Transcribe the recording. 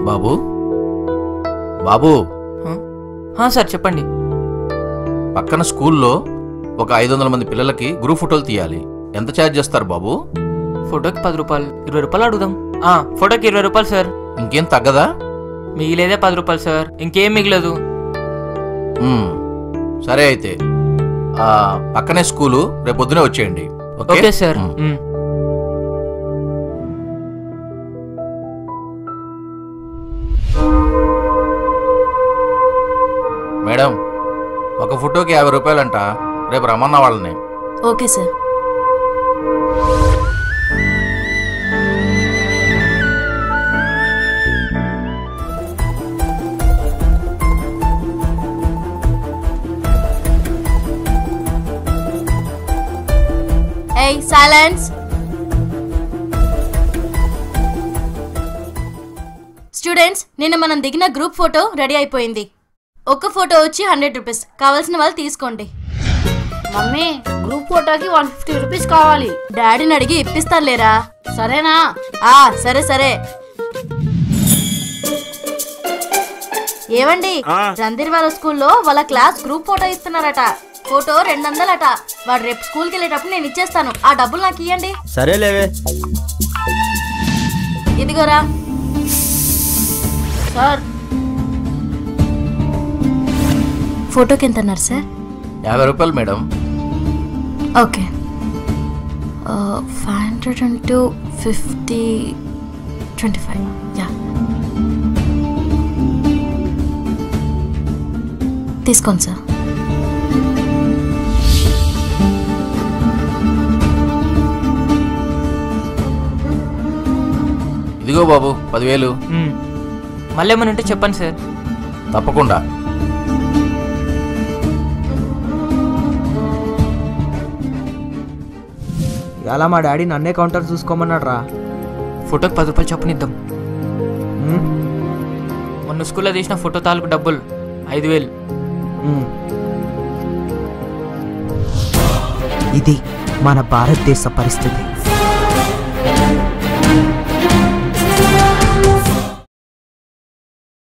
బాబు బాబు హా, సార్ చెప్పండి పక్కన స్కూల్లో ఒక ఐదు వందల మంది పిల్లలకి గ్రూప్ ఫోటోలు తీయాలి ఎంత ఛార్జ్ చేస్తారు బాబు ఫోటోకి పది రూపాయలు ఇరవై రూపాయలు అడుగుదాం ఆ, ఫోటోకి ఇరవై రూపాయలు సార్ ఇంకేం తగ్గదా మిగిలేదే పది రూపాయలు సార్ ఇంకేం మిగలదు మ్మ్. సరే అయితే ఆ, పక్కనే స్కూలు రేపు పొద్దునే వచ్చేయండి ఓకే సార్ మ్మ్. మ్మ్. మేడం ఒక ఫోటోకి యాభై రూపాయలంట రేపు రమ్మన్న వాళ్ళని ఓకే సార్ ఏయ్ సైలెన్స్ స్టూడెంట్స్ నిన్న మనం దిగిన గ్రూప్ ఫోటో రెడీ అయిపోయింది ఒక ఫోటో వచ్చి హండ్రెడ్ రూపీస్ కావాల్సిన వాళ్ళు తీసుకోండి మమ్మీ గ్రూప్ ఫోటోకి వన్ ఫిఫ్టీ రూపీస్ కావాలి డాడీని అడిగి ఇప్పిస్తాను లేరా సరేనా ఆ సరే సరే ఏవండి రంధీర్ వాళ్ళ స్కూల్లో వాళ్ళ క్లాస్ గ్రూప్ ఫోటో ఇస్తున్నారట ఫోటో రెండు వందలట వాడు రేపు స్కూల్కి వెళ్ళేటప్పుడు నేను ఇచ్చేస్తాను ఆ డబ్బులు నాకు ఇవ్వండి సరేలేవే ఇదిగోరా సార్ ఫోటోకి ఎంత అన్నారు సార్ యాభై రూపాయలు madam okay five hundred into fifty twenty five yeah తీసుకోండి సార్ ఇదిగో బాబు పదివేలు మ్మ్. మళ్ళీ ఏమైనా ఉంటే చెప్పండి సార్ తప్పకుండా ఇలా మా డాడీ నన్నే కౌంటర్ చూసుకోమన్నాడు రా ఫోటోకి పది రూపాయలు చొప్పునిద్దాం మొన్న స్కూల్లో తీసిన ఫోటో తాలూకు డబ్బులు ఐదు వేలు ఇది మన భారతదేశ పరిస్థితి